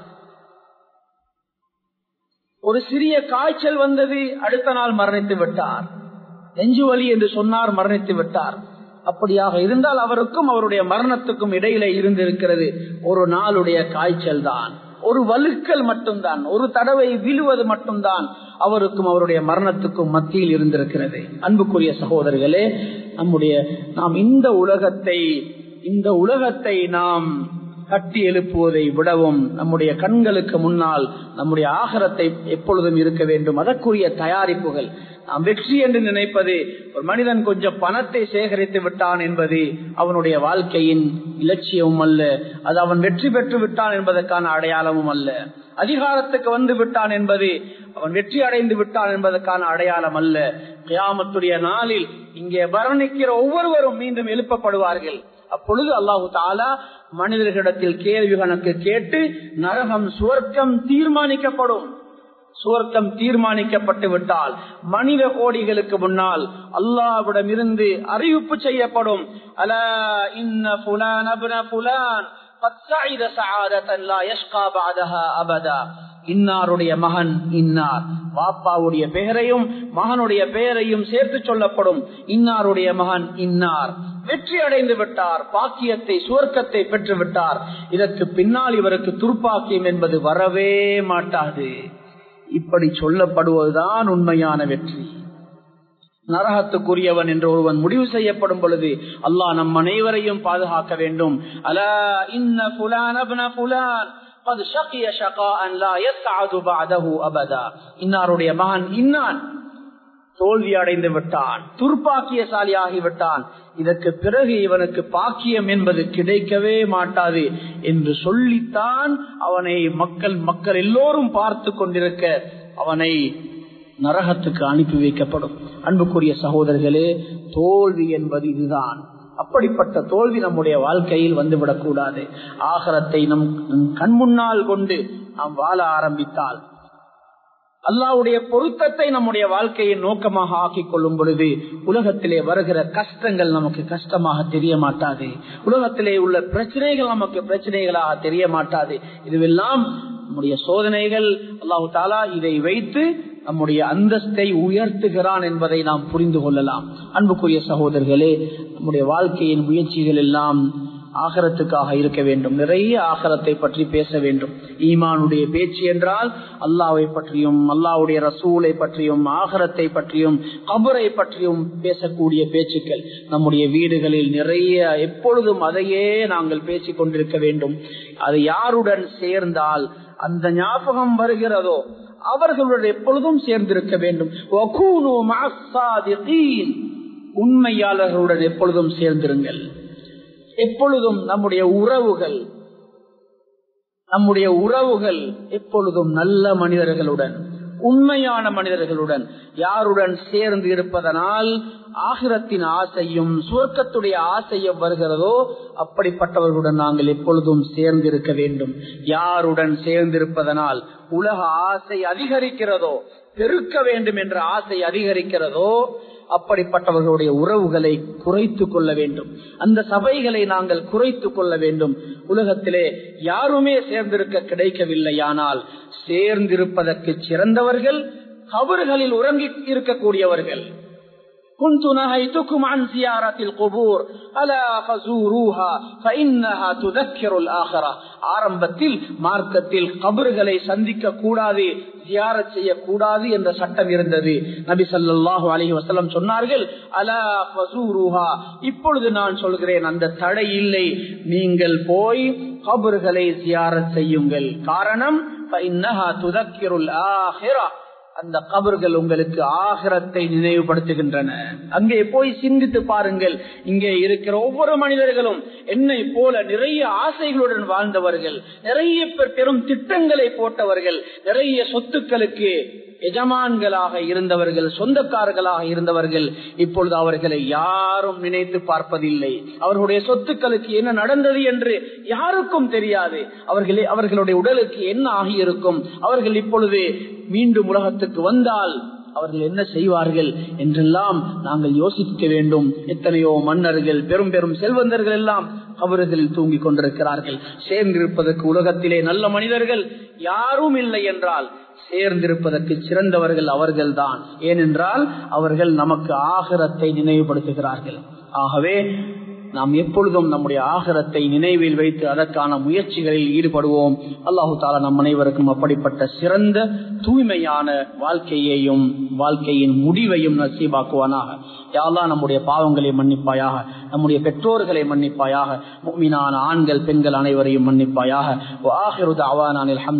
ஒரு சிறிய காய்ச்சல் வந்தது அடுத்த நாள் மரணித்து விட்டார் நெஞ்சு வலி என்று சொன்னார் மரணித்து விட்டார் அப்படியாக இருந்தால் அவருக்கும் அவருடைய மரணத்துக்கும் இடையில இருந்திருக்கிறது ஒரு நாளுடைய காய்ச்சல் தான் ஒரு வலுக்கல் மட்டும்தான் ஒரு தடவை விழுவது மட்டும்தான் அவருக்கும் அவருடைய மரணத்துக்கும் மத்தியில் இருந்திருக்கிறது அன்புக்குரிய சகோதரர்களே நம்முடைய நாம் இந்த உலகத்தை இந்த உலகத்தை நாம் கட்டி எழுப்புவதை விடவும் நம்முடைய கண்களுக்கு முன்னால் நம்முடைய ஆகரத்தை எப்பொழுதும் இருக்க வேண்டும் அதற்குரிய தயாரிப்புகள் நாம் வெற்றி என்று நினைப்பது ஒரு மனிதன் கொஞ்சம் பணத்தை சேகரித்து விட்டான் என்பது அவனுடைய வாழ்க்கையின் இலட்சியமும் அல்ல அது அவன் வெற்றி பெற்று விட்டான் என்பதற்கான அடையாளமும் அல்ல அதிகாரத்துக்கு வந்து விட்டான் என்பது அவன் வெற்றி அடைந்து விட்டான் என்பதற்கான அடையாளம் அல்ல கியாமத்துடைய நாளில் இங்கே வர்ணிக்கிற ஒவ்வொருவரும் மீண்டும் எழுப்பப்படுவார்கள் அப்பொழுது அல்லாஹு தாலா மனிதர்களிடத்தில் கேள்வி கணக்கு கேட்டு நரகம் சுவர்க்கம் தீர்மானிக்கப்படும் சுவர்க்கம் தீர்மானிக்கப்பட்டு விட்டால் மனித கோடிகளுக்கு முன்னால் அல்லாவிடம் இருந்து அறிவிப்பு செய்யப்படும் அல இன்ன புலான் அபுன புலான் இன்னாருடைய மகன் இன்னார் வாப்பாவுடைய பெயரையும் மகனுடைய பெயரையும் சேர்த்து சொல்லப்படும் இன்னாருடைய மகன் இன்னார் வெற்றி அடைந்து விட்டார் பாக்கியத்தை சுவர்க்கத்தை பெற்று விட்டார் இதற்கு பின்னால் இவருக்கு துர்ப்பாக்கியம் என்பது வரவே மாட்டாது இப்படி சொல்லப்படுவதுதான் உண்மையான வெற்றி நரகத்துக்குரியவன் என்று ஒருவன் முடிவு செய்யப்படும் பொழுது அல்லாஹ் நம் அனைவரையும் பாதுகாக்க வேண்டும் அல இன்ன புலான் அப்ன புலான் இன்னாருடைய மகன் இன்னான் தோல்வி அடைந்து விட்டான் துர்ப்பாக்கியசாலி ஆகிவிட்டான் இதற்கு பிறகு இவனுக்கு பாக்கியம் என்பது கிடைக்கவே மாட்டாது என்று சொல்லித்தான் அவனை மக்கள் மக்கள் எல்லோரும் பார்த்து கொண்டிருக்க அவனை நரகத்துக்கு அனுப்பி வைக்கப்படும் அன்புக்குரிய சகோதரர்களே தோல்வி என்பது இதுதான் அப்படிப்பட்ட தோல்வி நம்முடைய வாழ்க்கையில் வந்துவிடக் கூடாது ஆகரத்தை நம் கண்முன்னால் கொண்டு நாம் வாழ ஆரம்பித்தால் அல்லாவுடைய பொருத்தத்தை நம்முடைய வாழ்க்கையின் நோக்கமாக ஆக்கிக் கொள்ளும் பொழுது உலகத்திலே வருகிற கஷ்டங்கள் நமக்கு கஷ்டமாக தெரிய மாட்டாது உலகத்திலே உள்ள பிரச்சனைகள் நமக்கு பிரச்சனைகளாக தெரிய மாட்டாது இதுவெல்லாம் நம்முடைய சோதனைகள் அல்லாஹு தாலா இதை வைத்து நம்முடைய அந்தஸ்தை உயர்த்துகிறான் என்பதை நாம் புரிந்து கொள்ளலாம் அன்புக்குரிய சகோதரர்களே நம்முடைய வாழ்க்கையின் முயற்சிகள் எல்லாம் ஆகரத்துக்காக இருக்க வேண்டும் நிறைய ஆகரத்தை பற்றி பேச வேண்டும் ஈமானுடைய பேச்சு என்றால் அல்லாவை பற்றியும் அல்லாவுடைய ரசூலை பற்றியும் ஆகரத்தை பற்றியும் கபரை பற்றியும் பேசக்கூடிய பேச்சுக்கள் நம்முடைய வீடுகளில் நிறைய எப்பொழுதும் அதையே நாங்கள் பேசிக் கொண்டிருக்க வேண்டும் அது யாருடன் சேர்ந்தால் அந்த ஞாபகம் வருகிறதோ அவர்களுடன் எப்பொழுதும் சேர்ந்திருக்க வேண்டும் உண்மையாளர்களுடன் எப்பொழுதும் சேர்ந்திருங்கள் எப்பொழுதும் நம்முடைய உறவுகள் நம்முடைய உறவுகள் எப்பொழுதும் நல்ல மனிதர்களுடன் உண்மையான மனிதர்களுடன் யாருடன் சேர்ந்து இருப்பதனால் ஆகிரத்தின் ஆசையும் சுவர்க்கத்துடைய ஆசையும் வருகிறதோ அப்படிப்பட்டவர்களுடன் நாங்கள் எப்பொழுதும் சேர்ந்திருக்க வேண்டும் யாருடன் சேர்ந்திருப்பதனால் உலக ஆசை அதிகரிக்கிறதோ பெருக்க வேண்டும் என்ற ஆசை அதிகரிக்கிறதோ அப்படிப்பட்டவர்களுடைய உறவுகளை குறைத்து கொள்ள வேண்டும் அந்த சபைகளை நாங்கள் குறைத்து கொள்ள வேண்டும் உலகத்திலே யாருமே சேர்ந்திருக்க கிடைக்கவில்லையானால் சேர்ந்திருப்பதற்கு சிறந்தவர்கள் கபறுகளில் உறங்கி இருக்கக்கூடியவர்கள் كنت نهيتكم عن زيارة القبور ألا فزوروها فإنها تذكر الآخرة ஆரம்பத்தில் மார்க்கத்தில் கபறுகளை சந்திக்க கூடாது ஜியாரத் செய்யக்கூடாது என்ற சட்டம் இருந்தது நபி சல்லாஹு அலஹி வசலம் சொன்னார்கள் அலா ஃபசூருஹா இப்பொழுது நான் சொல்கிறேன் அந்த தடை இல்லை நீங்கள் போய் கபறுகளை ஜியாரத் செய்யுங்கள் காரணம் துதக்கிருள் ஆஹிரா அந்த கபர்கள் உங்களுக்கு ஆகரத்தை நினைவுபடுத்துகின்றன அங்கே போய் சிந்தித்து பாருங்கள் இங்கே இருக்கிற ஒவ்வொரு மனிதர்களும் என்னை போல நிறைய ஆசைகளுடன் வாழ்ந்தவர்கள் நிறைய பேர் பெரும் திட்டங்களை போட்டவர்கள் நிறைய சொத்துக்களுக்கு எஜமான்களாக இருந்தவர்கள் சொந்தக்காரர்களாக இருந்தவர்கள் இப்பொழுது அவர்களை யாரும் நினைத்து பார்ப்பதில்லை அவர்களுடைய சொத்துக்களுக்கு என்ன நடந்தது என்று யாருக்கும் தெரியாது அவர்களே அவர்களுடைய உடலுக்கு என்ன ஆகியிருக்கும் அவர்கள் இப்பொழுது மீண்டும் உலகத்துக்கு வந்தால் அவர்கள் என்ன செய்வார்கள் என்றெல்லாம் நாங்கள் யோசிக்க வேண்டும் எத்தனையோ மன்னர்கள் பெரும் பெரும் செல்வந்தர்கள் எல்லாம் அவர்களில் தூங்கிக் கொண்டிருக்கிறார்கள் சேர்ந்திருப்பதற்கு உலகத்திலே நல்ல மனிதர்கள் யாரும் இல்லை என்றால் சேர்ந்திருப்பதற்கு சிறந்தவர்கள் அவர்கள்தான் ஏனென்றால் அவர்கள் நமக்கு ஆகரத்தை நினைவுபடுத்துகிறார்கள் ஆகவே நாம் எப்பொழுதும் நம்முடைய ஆகரத்தை நினைவில் வைத்து அதற்கான முயற்சிகளில் ஈடுபடுவோம் அல்லாஹு தாலா நம் அனைவருக்கும் அப்படிப்பட்ட சிறந்த தூய்மையான வாழ்க்கையையும் வாழ்க்கையின் முடிவையும் நசீபாக்குவானாக யாரெல்லாம் நம்முடைய பாவங்களை மன்னிப்பாயாக நம்முடைய பெற்றோர்களை மன்னிப்பாயாக மீனான ஆண்கள் பெண்கள் அனைவரையும் மன்னிப்பாயாக